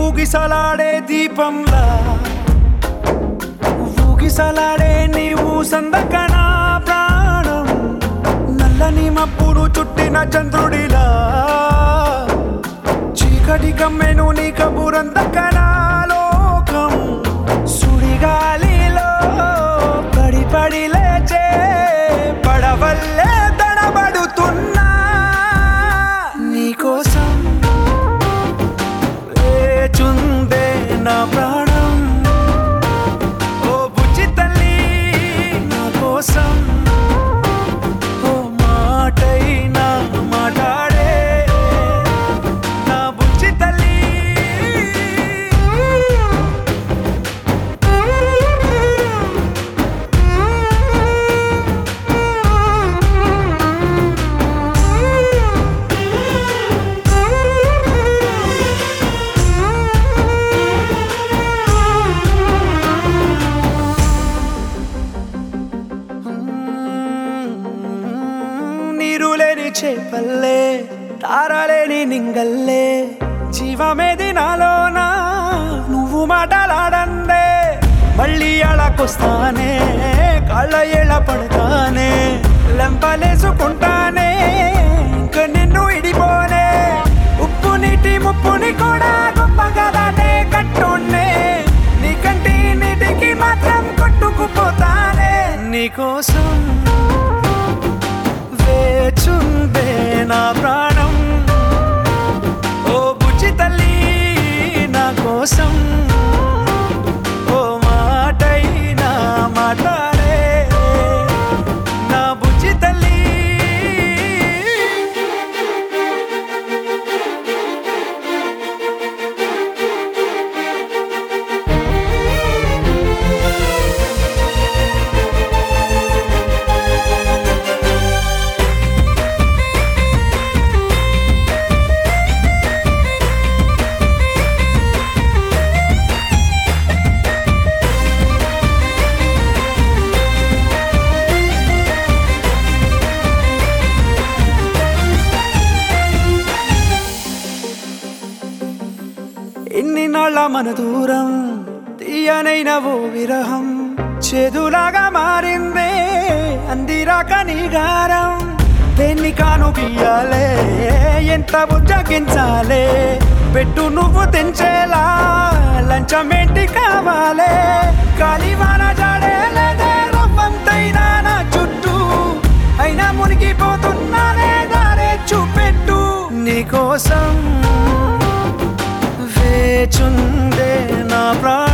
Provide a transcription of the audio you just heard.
ఊగిసలాడే దీపంలా ఊగిసలాడే నీవు సందకనా ప్రాణం నల్లని మప్పును చుట్టిన చంద్రుడిలా చీకటి కమ్మెను నీ కబురందకనా లోకం సుడిగాలిలో పడి పడి లేచే పడవల్లే తడబడుతున్నా నీకోసం లేచుందే నా ప్రాణం ఓ బుజ్జి తల్లి నా కోసం ఓ మాటైనా మాట్లాడే నా బుజ్జి తల్లి నీరు లేని చేపల్లే తారలేని నింగల్లే జీవమేది నాలోనా నువ్వు మాటలాడందే మళ్ళీ అళకొస్తానే కాళ్ళ ఏళ్ళ పడతానే లెంపలేసుకుంటానే ఇంక నిన్ను ఇడిపోనే ఉప్పు నీటి ముప్పుని కూడా గొప్పగా దాటే కట్టున్నే నీ కంటి నీటికి మాత్రం కొట్టుకుపోతానే నీకోసం వేచుందే నా ప్రాణం ఓ బుజ్జి తల్లి నా కోసం ఓ మాటైనా మాట్లాడే నా బుజ్జి తల్లి ఎన్ని నాళ్ళ మన దూరం తీయనైన ఓ విరహం చేదులాగా మారిందే అందిరాక నీ గారం దేన్ని కాను బియ్యాలే ఎంత బుజ్జగించాలే పెట్టు నువ్వు తెంచేలా లంచమేంటి కావాలే కాలివాన జాడే లేదే రవ్వంతైనా నా చుట్టూ అయినా మునిగిపోతున్నానే దారే చూపెట్టు నీకోసం వేచుందే నా ప్రాణం